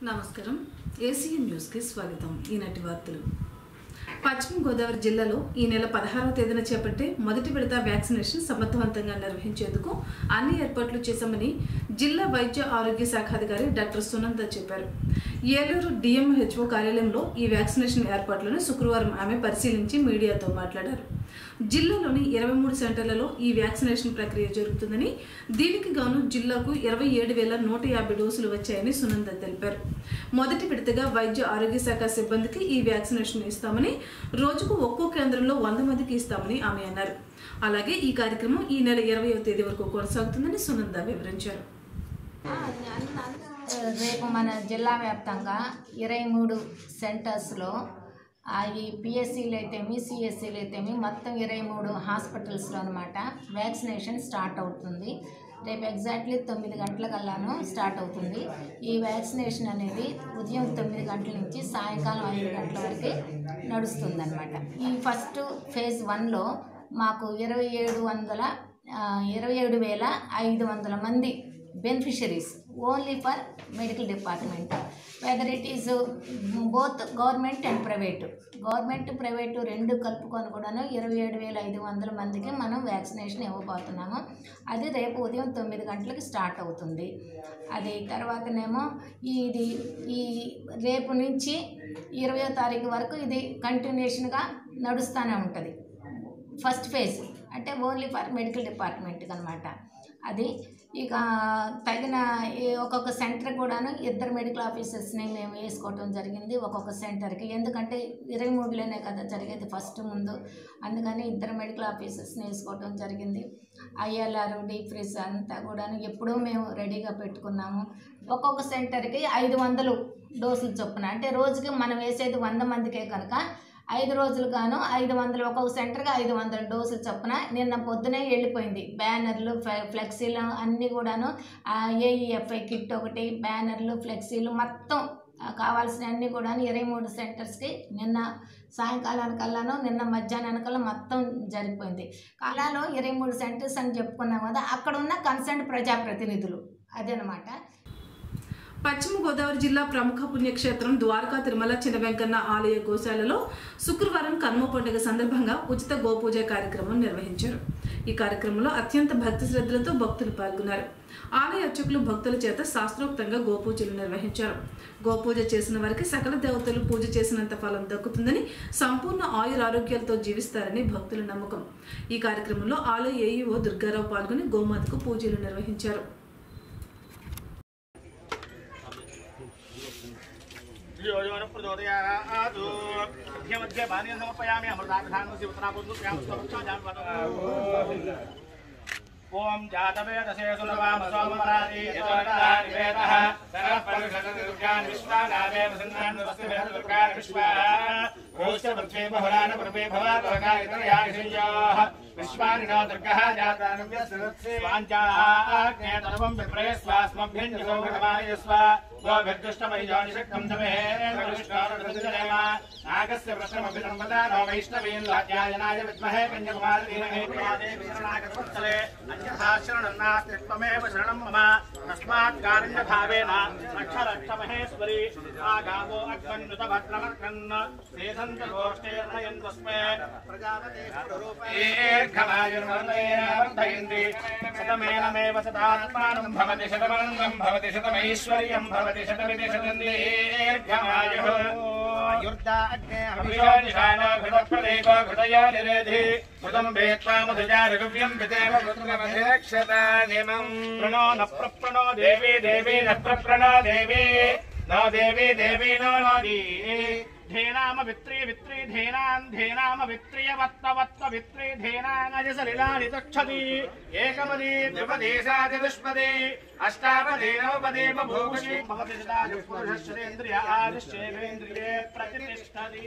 నమస్కారం ఏసీఎన్ న్యూస్కి స్వాగతం ఈనాటి వార్తలు పశ్చిమ గోదావరి జిల్లాలో ఈ నెల పదహారవ తేదీన చేపట్టే మొదటి విడత వ్యాక్సినేషన్ సమర్థవంతంగా నిర్వహించేందుకు అన్ని ఏర్పాట్లు చేశామని జిల్లా వైద్య ఆరోగ్య శాఖ అధికారి డాక్టర్ సునంద చెప్పారు ఏలూరు డిఎంహెచ్ఓ కార్యాలయంలో ఈ వ్యాక్సినేషన్ ఏర్పాట్లను శుక్రవారం ఆమె పరిశీలించి మీడియాతో మాట్లాడారు జిల్లాలోని ఇరవై మూడు సెంటర్లలో ఈ వ్యాక్సినేషన్ ప్రక్రియ జరుగుతుందని దీనికి గాను జిల్లాకు ఇరవై ఏడు వేల నూట యాభై డోసులు వచ్చాయని సునంద తెలిపారు మొదటి విడతగా వైద్య ఆరోగ్య శాఖ సిబ్బందికి ఈ వ్యాక్సినేషన్ ఇస్తామని రోజుకు ఒక్కో కేంద్రంలో వంద మందికి ఇస్తామని ఆమె అన్నారు అలాగే ఈ కార్యక్రమం ఈ నెల ఇరవయవ తేదీ వరకు కొనసాగుతుందని సునంద వివరించారు రేపు మన జిల్లా వ్యాప్తంగా ఇరవై మూడు సెంటర్స్లో అవి పిఎస్సీలు అయితేమి సిఎస్సీలు అయితేమి మొత్తం ఇరవై మూడు హాస్పిటల్స్లో అనమాట వ్యాక్సినేషన్ స్టార్ట్ అవుతుంది రేపు ఎగ్జాక్ట్లీ తొమ్మిది గంటలకల్లాను స్టార్ట్ అవుతుంది ఈ వ్యాక్సినేషన్ అనేది ఉదయం తొమ్మిది గంటల నుంచి సాయంకాలం ఐదు గంటల వరకు నడుస్తుందన్నమాట ఈ ఫస్ట్ ఫేజ్ వన్లో మాకు ఇరవై ఏడు వందల ఇరవై ఏడు వేల ఐదు వందల మంది beneficiaries only for medical department whether it is both government and private government private రెండు కలుపుకొని కూడాను ఇరవై ఏడు వేల ఐదు వందల మందికి మనం వ్యాక్సినేషన్ ఇవ్వబోతున్నాము అది రేపు ఉదయం తొమ్మిది గంటలకు స్టార్ట్ అవుతుంది అది తర్వాతనేమో ఇది ఈ రేపు నుంచి ఇరవయో తారీఖు వరకు ఇది కంటిన్యూషన్గా నడుస్తూనే ఉంటుంది ఫస్ట్ ఫేజ్ అంటే ఓన్లీ ఫర్ మెడికల్ డిపార్ట్మెంట్కి అనమాట అది ఇక తగిన ఈ ఒక్కొక్క సెంటర్ కూడాను ఇద్దరు మెడికల్ ఆఫీసర్స్ని మేము వేసుకోవటం జరిగింది ఒక్కొక్క సెంటర్కి ఎందుకంటే ఇరవై మూడులోనే కదా జరిగేది ఫస్ట్ ముందు అందుకని ఇద్దరు మెడికల్ ఆఫీసర్స్ని వేసుకోవటం జరిగింది ఐఎల్ఆర్ డీప్ ఫ్రిజ్ అంతా కూడాను ఎప్పుడూ మేము రెడీగా పెట్టుకున్నాము ఒక్కొక్క సెంటర్కి ఐదు వందలు డోసులు చొప్పున అంటే రోజుకి మనం వేసేది వంద మందికే కనుక ఐదు రోజులు గాను ఐదు వందలు ఒక్కొక్క సెంటర్కి ఐదు వందల డోసులు చొప్పున నిన్న పొద్దునే వెళ్ళిపోయింది బ్యానర్లు ఫ్లె- ఫ్లెక్సీలు అన్నీ కూడాను ఏఈఎఫ్ఐ కిట్ ఒకటి బ్యానర్లు ఫ్లెక్సీలు మొత్తం ఆ, కావాల్సిన అన్నీ కూడా ఇరవై మూడు సెంటర్స్కి నిన్న సాయంకాలానికల్లాను నిన్న మధ్యాహ్నానికల్లా మొత్తం జరిగిపోయింది కళాలో ఇరవై మూడు సెంటర్స్ అని చెప్పుకున్నాం కదా అక్కడ ఉన్న కన్సర్న్ ప్రజాప్రతినిధులు అదనమాట పశ్చిమ గోదావరి జిల్లా ప్రముఖ పుణ్యక్షేత్రం ద్వారకా తిరుమల చిన్న వెంకన్న ఆలయ గోశాలలో శుక్రవారం కనుమ పండుగ సందర్భంగా ఉచిత గోపూజ కార్యక్రమం నిర్వహించారు ఈ కార్యక్రమంలో అత్యంత భక్తి శ్రద్ధలతో భక్తులు పాల్గొన్నారు ఆలయ అర్చకులు భక్తుల చేత శాస్త్రోక్తంగా గోపూజలు నిర్వహించారు గోపూజ చేసిన వారికి సకల దేవతలు పూజ చేసినంత ఫలం దక్కుతుందని సంపూర్ణ ఆయురారోగ్యాలతో జీవిస్తారని భక్తుల నమ్మకం ఈ కార్యక్రమంలో ఆలయ ఏఈఓ దుర్గారావు పాల్గొని గోమాతకు పూజలు నిర్వహించారు యోజన ప్రచోదయాదు మధ్య మధ్య పానీయం సమర్పయామి అమృతాభిధానమసి ఉత్తరాపుత్ర్యాం ఓం జాతవేదసే సులభామ సోమరాజీ యతోనివేదః సరః పరిషదదుర్గాన్ విశ్వానామే వసన్నాన్ వస్తు వేదదుర్గాన్ విశ్వా కోశ పృథ్వీ బహుళాన పృథ్వీ భవాతరకాయతరయాశయ్యాః విశ్వాని నో దుర్గः జాతానవ్య సరత్సే వాంఛాగ్నే తనవం విప్రయస్వాస్మభ్యంజసో భగవాయస్వ గోభిర్దుష్టమయ్యోనిషక్తం తమే విష్ణోరుజనేమ నాగస్య ప్రశ్నమభిసంపదా నో వైష్ణవీన్ లాజ్యాయనాయ విద్మహే కన్యకుమార ధీమహే ప్రమాదేవి శరణాగతవత్సలే అన్యథా శరణం నాస్తి త్వమేవ శరణం మమ తస్మాత్ కారుణ్యభావేన రక్ష రక్ష మహేశ్వరి ఆగావో అగ్మన్యుత భద్రమర్కన్ సేధంత గోష్ఠేర్నయన్ తస్మే ప్రజాపతే దీర్ఘమాయుర్వర్ధయంతి శతమేనమేవ శతాత్మానం భవతి శతమనందం భవతి శతమైశ్వర్యం భవతి శతమితి శతం దీర్ఘమాయుః ఆయుర్దా అగ్నే అభిషోనిషానో ఘృతప్రదేకో ఘృతయో నిరేధి ఘృతం వేత్వా మధుజారగవ్యం పితేవ పుత్రమధిరక్షతానిమం ప్రణో న ప్రప్రణో దేవి దేవి న ప్రప్రణో దేవి నో దేవి దేవి నో నోది ధేనామ విత్రీ విత్రీ ధేనాన్ ధేనామ విత్రియ వత్త వత్త విత్రీ ధేనానజ సలిలాని తక్షతి ఏకపది ద్విపది సాచతుష్పది అష్టాపది నవపది బభూషి భవతి సదా పురుషశ్రేంద్రియ ఆదిశ్చేంద్రియే ప్రతిష్టతి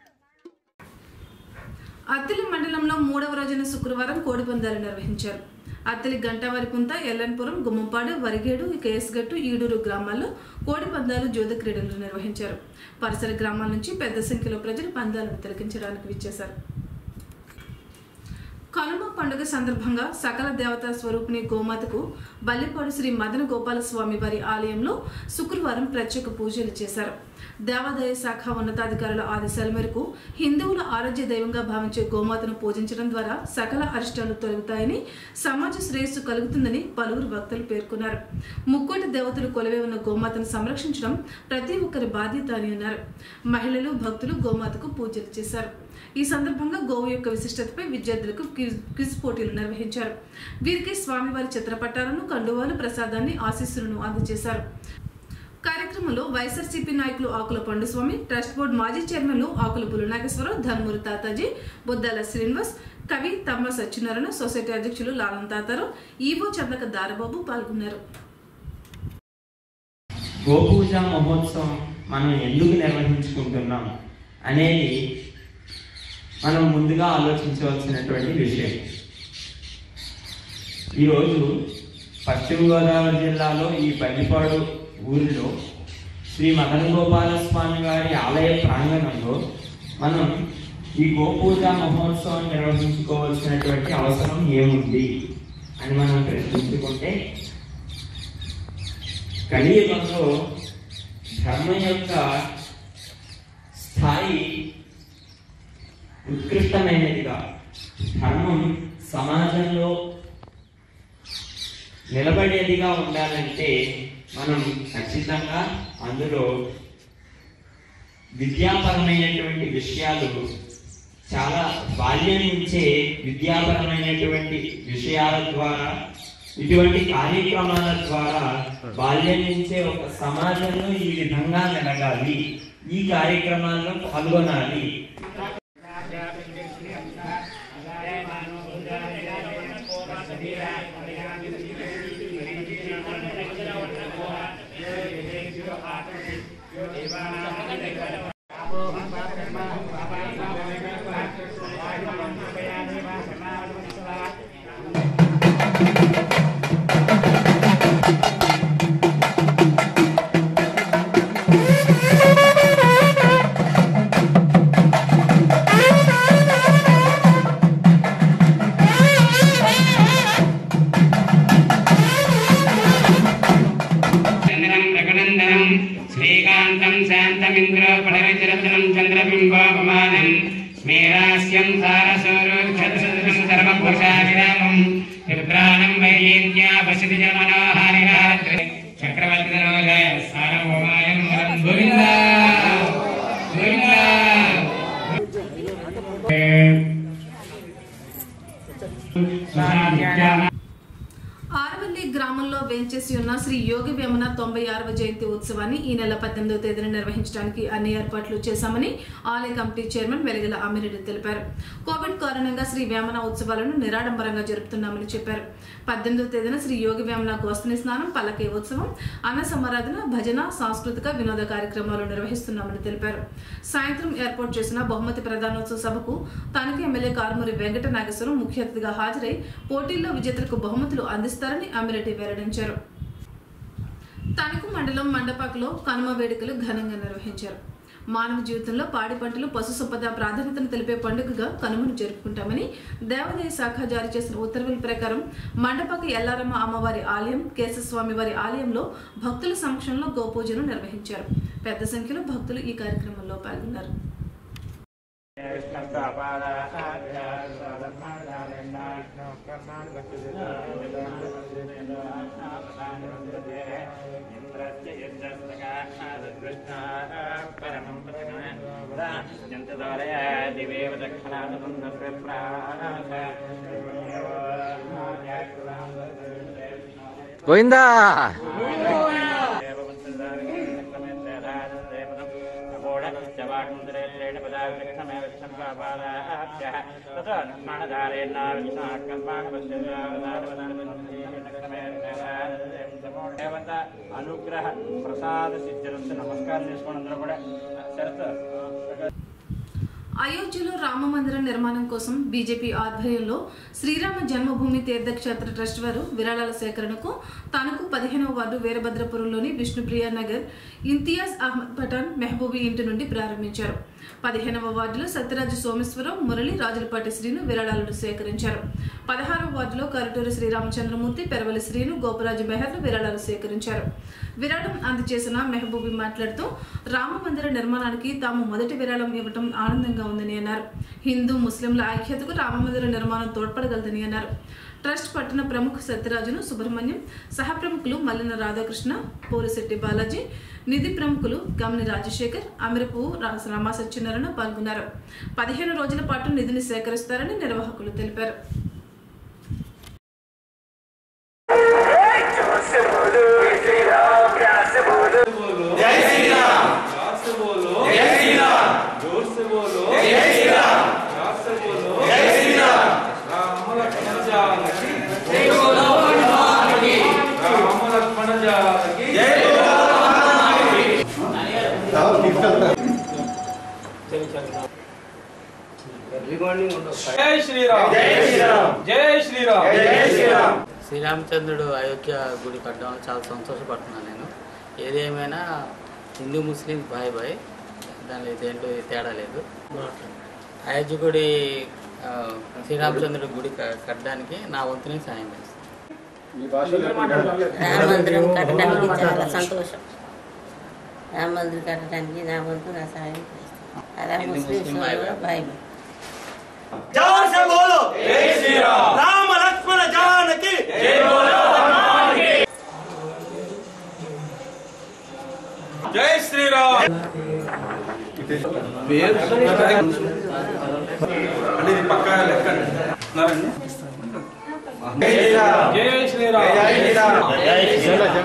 అత్తిలి మండలంలో మూడవ రోజున శుక్రవారం కోడిపందాలు నిర్వహించారు అత్తలి గంటవారికుంట ఎల్లన్పురం గుమ్మంపాడు వరిగేడు కేసుగట్టు ఈడూరు గ్రామాల్లో కోడి పందాలు జోద క్రీడలు నిర్వహించారు పరిసర గ్రామాల నుంచి పెద్ద సంఖ్యలో ప్రజలు పందాలను తిలకించడానికి విచ్చేశారు కనుమ పండుగ సందర్భంగా సకల దేవతా స్వరూపిణి గోమాతకు బల్లిపాడు శ్రీ మదన గోపాల స్వామి వారి ఆలయంలో శుక్రవారం ప్రత్యేక పూజలు చేశారు దేవాదాయ శాఖ ఉన్నతాధికారుల ఆదేశాల మేరకు హిందువుల ఆరాధ్య దైవంగా భావించే గోమాతను పూజించడం ద్వారా సకల అరిష్టాలు తొలగుతాయని సమాజ శ్రేయస్సు కలుగుతుందని పలువురు భక్తులు పేర్కొన్నారు ముక్కోటి దేవతలు కొలువై ఉన్న గోమాతను సంరక్షించడం ప్రతి ఒక్కరి బాధ్యత అని అన్నారు మహిళలు భక్తులు గోమాతకు పూజలు చేశారు ఈ సందర్భంగా గోవు యొక్క విశిష్టతపై విద్యార్థులకు క్విజ్ క్విజ్ పోటీలు నిర్వహించారు వీరికి స్వామివారి చిత్రపటాలను కండువాలు ప్రసాదాన్ని ఆశీస్సులను అందజేశారు కార్యక్రమంలో వైఎస్ఆర్సీపీ నాయకులు ఆకుల పండుస్వామి ట్రస్ట్ బోర్డు మాజీ చైర్మన్లు ఆకుల పులు నాగేశ్వరరావు ధర్మూరి తాతాజీ బొద్దాల శ్రీనివాస్ కవి తమ్మ సత్యనారాయణ సొసైటీ అధ్యక్షులు లాలం తాతారావు ఈవో చందక దారబాబు పాల్గొన్నారు గోపూజ మహోత్సవం మనం ఎందుకు నిర్వహించుకుంటున్నాం అనేది మనం ముందుగా ఆలోచించవలసినటువంటి విషయం ఈరోజు పశ్చిమ గోదావరి జిల్లాలో ఈ పల్లిపాడు ఊరిలో శ్రీ మదన గోపాల స్వామి వారి ఆలయ ప్రాంగణంలో మనం ఈ గోపూజ మహోత్సవం నిర్వహించుకోవాల్సినటువంటి అవసరం ఏముంది అని మనం ప్రశ్నించుకుంటే కలియుగంలో ధర్మం యొక్క స్థాయి ఉత్కృష్టమైనదిగా ధర్మం సమాజంలో నిలబడేదిగా ఉండాలంటే మనం ఖచ్చితంగా అందులో విద్యాపరమైనటువంటి విషయాలు చాలా బాల్యం నుంచే విద్యాపరమైనటువంటి విషయాల ద్వారా ఇటువంటి కార్యక్రమాల ద్వారా బాల్యం నుంచే ఒక సమాజంలో ఈ విధంగా మెలగాలి ఈ కార్యక్రమాల్లో పాల్గొనాలి చంద్రం రఘునందనం శ్రీకాంతం శాంతమింద్రోపడవిచరచనం చంద్రబింబోపమానం స్మేరాస్యం సారసూరుక్షతసదృశం సర్వపురుషాభిరామం విప్రాణం వైజయంత్యా పశ్యతి చ మనోహారిహార చక్రవర్తి నరోజయ సారభౌమాయం గోవింద గోవింద సుషాభ్యామ ఆరవల్లి గ్రామంలో వేంచేసి ఉన్న శ్రీ యోగి వేమన తొంభై ఆరవ జయంతి ఉత్సవాన్ని ఈ నెల పద్దెనిమిదవ తేదీన నిర్వహించడానికి అన్ని ఏర్పాట్లు చేశామని ఆలయ కమిటీ చైర్మన్ వెలగల అమిరెడ్డి తెలిపారు కోవిడ్ కారణంగా శ్రీ వేమన ఉత్సవాలను నిరాడంబరంగా జరుపుతున్నామని చెప్పారు పద్దెనిమిదవ తేదీన శ్రీ యోగి వేమన గోస్తని స్నానం పల్లకి ఉత్సవం అన్న సమారాధన భజన సాంస్కృతిక వినోద కార్యక్రమాలు నిర్వహిస్తున్నామని తెలిపారు సాయంత్రం ఏర్పాటు చేసిన బహుమతి ప్రధానోత్సవ సభకు తానికి ఎమ్మెల్యే కారుమూరి వెంకట నాగేశ్వరం ముఖ్య అతిథిగా హాజరై పోటీల్లో విజేతలకు బహుమతులు అందిస్తారని అమిరెడ్డి వెల్లడించారు తణుకు మండలం మండపాకలో కనుమ వేడుకలు ఘనంగా నిర్వహించారు మానవ జీవితంలో పాడి పంటలు పశు సంపద ప్రాధాన్యతను తెలిపే పండుగగా కనుమను జరుపుకుంటామని దేవాదాయ శాఖ జారీ చేసిన ఉత్తర్వుల ప్రకారం మండపాక ఎల్లారమ్మ అమ్మవారి ఆలయం కేశస్వామి వారి ఆలయంలో భక్తుల సమక్షంలో గోపూజను నిర్వహించారు పెద్ద సంఖ్యలో భక్తులు ఈ కార్యక్రమంలో పాల్గొన్నారు దివేవ దక్షిణానంద గోవిందా అనుగ్రహ ప్రసాద సిద్ధిరస్తు నమస్కారం చేసుకోండి అందరూ కూడా శరత్ అయోధ్యలో రామ మందిరం నిర్మాణం కోసం బీజేపీ ఆధ్వర్యంలో శ్రీరామ జన్మభూమి తీర్థక్షేత్ర ట్రస్ట్ వారు విరాళాల సేకరణకు తనకు పదిహేనవ వార్డు వీరభద్రపురంలోని విష్ణుప్రియ నగర్ ఇంతియాజ్ అహ్మద్ పఠాన్ మెహబూబీ ఇంటి నుండి ప్రారంభించారు పదిహేనవ వార్డులో సత్యరాజు సోమేశ్వరం మురళి రాజులపాటి శ్రీను విరాళాలను సేకరించారు పదహారవ వార్డులో కరటూరి శ్రీరామచంద్రమూర్తి పెరవలి శ్రీను గోపరాజు మెహర్లు విరాళాలు సేకరించారు విరాళం అందజేసిన మెహబూబి మాట్లాడుతూ రామ మందిర నిర్మాణానికి తాము మొదటి విరాళం ఇవ్వటం ఆనందంగా ఉందని అన్నారు హిందూ ముస్లింల ఐక్యతకు రామ మందిర నిర్మాణం తోడ్పడగలదని అన్నారు ట్రస్ట్ పట్టణ ప్రముఖ సత్యరాజును సుబ్రహ్మణ్యం సహ ప్రముఖులు మల్లిన రాధాకృష్ణ పోలిశెట్టి బాలాజీ నిధి ప్రముఖులు గమని రాజశేఖర్ అమిరపు రామ సత్యనారాయణ పాల్గొన్నారు పదిహేను రోజుల పాటు నిధిని సేకరిస్తారని నిర్వాహకులు తెలిపారు జై శ్రీరామ్ జై శ్రీరామ్ జై శ్రీరామ్ జై శ్రీరామ్ శ్రీరామచంద్రుడు అయోధ్య గుడి కట్టడం చాలా సంతోషపడుతున్నాను నేను ఏదేమైనా హిందూ ముస్లిం బాయ్ బాయ్ దానిలో దేంట్లో తేడా లేదు అయోధ్య గుడి ఆ, శ్రీరామచంద్రుడి గుడి క- కట్టడానికి నా వంతునే సాయం చేస్తాను రామమందిరం కట్టడానికి చాలా సంతోషం రామమందిరం కట్టడానికి నా వంతు నా సాయం చేస్తాను అలా హిందూ ముస్లిం ముస్లిం బాయ్ బాయ్. బాయ్ బాయ్ जोर से बोलो जय श्री राम राम लक्ष्मण जानकी जय बोलो हनुमान की जय श्री राम जय श्री राम जय श्री राम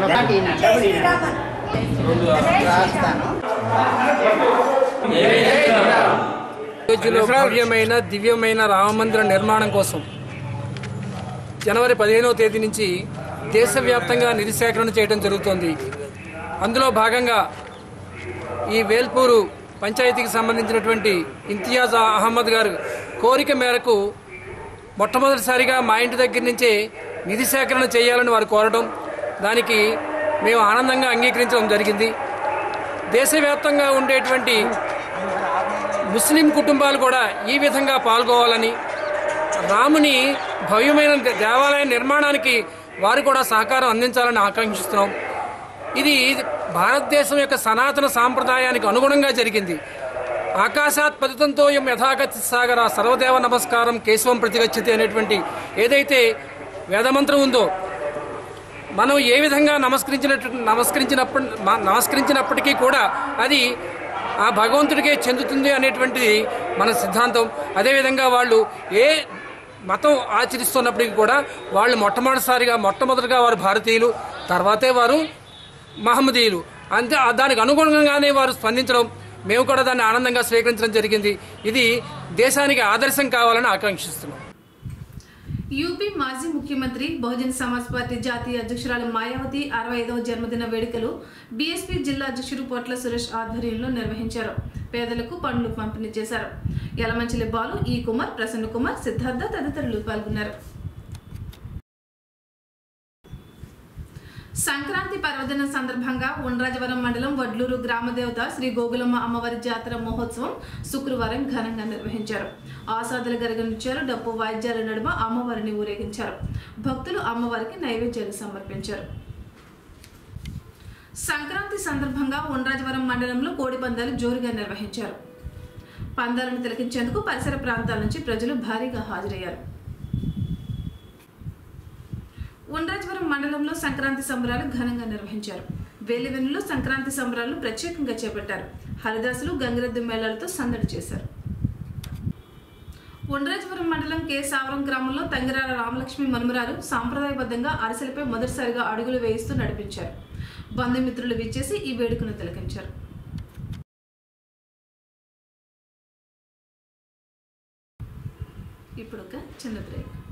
అయోధ్యలో భవ్యమైన దివ్యమైన రామమందిర నిర్మాణం కోసం జనవరి పదిహేనవ తేదీ నుంచి దేశవ్యాప్తంగా నిధి సేకరణ చేయడం జరుగుతోంది అందులో భాగంగా ఈ వేల్పూరు పంచాయతీకి సంబంధించినటువంటి ఇంతియాజ్ అహ్మద్ గారు కోరిక మేరకు మొట్టమొదటిసారిగా మా ఇంటి దగ్గర నుంచే నిధి సేకరణ చేయాలని వారు కోరడం దానికి మేము ఆనందంగా అంగీకరించడం జరిగింది దేశవ్యాప్తంగా ఉండేటువంటి ముస్లిం కుటుంబాలు కూడా ఈ విధంగా పాల్గొవాలని రాముని భవ్యమైన దే- దేవాలయ నిర్మాణానికి వారు కూడా సహకారం అందించాలని ఆకాంక్షిస్తున్నాం ఇది భారతదేశం యొక్క సనాతన సాంప్రదాయానికి అనుగుణంగా జరిగింది ఆకాశాత్ పతితంతో ఎం యథాగతి సాగర సర్వదేవ నమస్కారం కేశవం ప్రతిగచ్చతి అనేటువంటి ఏదైతే వేదమంత్రం ఉందో మనం ఏ విధంగా నమస్కరించినట్టు నమస్కరించినప్పటి మ- నమస్కరించినప్పటికీ కూడా అది ఆ భగవంతుడికే చెందుతుంది అనేటువంటిది మన సిద్ధాంతం అదేవిధంగా వాళ్ళు ఏ మతం ఆచరిస్తున్నప్పటికీ కూడా వాళ్ళు మొట్టమొదటిసారిగా మొట్టమొదటిగా వారు భారతీయులు తర్వాతే వారు మహమ్మదీయులు అంతే ఆ దానికి అనుగుణంగానే వారు స్పందించడం మేము కూడా దాన్ని ఆనందంగా స్వీకరించడం జరిగింది ఇది దేశానికి ఆదర్శం కావాలని ఆకాంక్షిస్తున్నాం యూపీ మాజీ ముఖ్యమంత్రి బహుజన్ సమాజ్ పార్టీ జాతీయ అధ్యక్షురాలు మాయావతి అరవై ఐదవ జన్మదిన వేడుకలు బీఎస్పీ జిల్లా అధ్యక్షుడు పొట్ల సురేష్ ఆధ్వర్యంలో నిర్వహించారు పేదలకు పండ్లు పంపిణీ చేశారు యలమంచిలి బాలు ఈ కుమార్ ప్రసన్న కుమార్ సిద్ధార్థ తదితరులు పాల్గొన్నారు సంక్రాంతి పర్వదినం సందర్భంగా ఉండ్రాజవరం మండలం వడ్లూరు గ్రామదేవత శ్రీ గోగులమ్మ అమ్మవారి జాతర మహోత్సవం శుక్రవారం ఘనంగా నిర్వహించారు ఆసాదుల గరగనిచ్చారు డప్పు వాయిద్యాల నడుమ అమ్మవారిని ఊరేగించారు భక్తులు అమ్మవారికి నైవేద్యాలు సమర్పించారు సంక్రాంతి సందర్భంగా ఉండ్రాజవరం మండలంలో కోడి పందాలు జోరుగా నిర్వహించారు పందాలను తిలకించేందుకు పరిసర ప్రాంతాల నుంచి ప్రజలు భారీగా హాజరయ్యారు ఉండ్రాజవరం మండలంలో సంక్రాంతి సంబరాలు ఘనంగా నిర్వహించారు వేలివెన్నులో సంక్రాంతి సంబరాలు ప్రత్యేకంగా చేపట్టారు హరిదాసులు గంగిరెద్దు మేళాలతో సందడి చేశారు ఉండ్రాజవరం మండలం కె సావరం గ్రామంలో తంగిరాల రామలక్ష్మి మనుమరాలు సాంప్రదాయబద్ధంగా అరిసెలపై మొదటిసారిగా అడుగులు వేయిస్తూ నడిపించారు బంధుమిత్రులు విచ్చేసి ఈ వేడుకను తిలకించారు ఇప్పుడు ఒక చిన్న బ్రేక్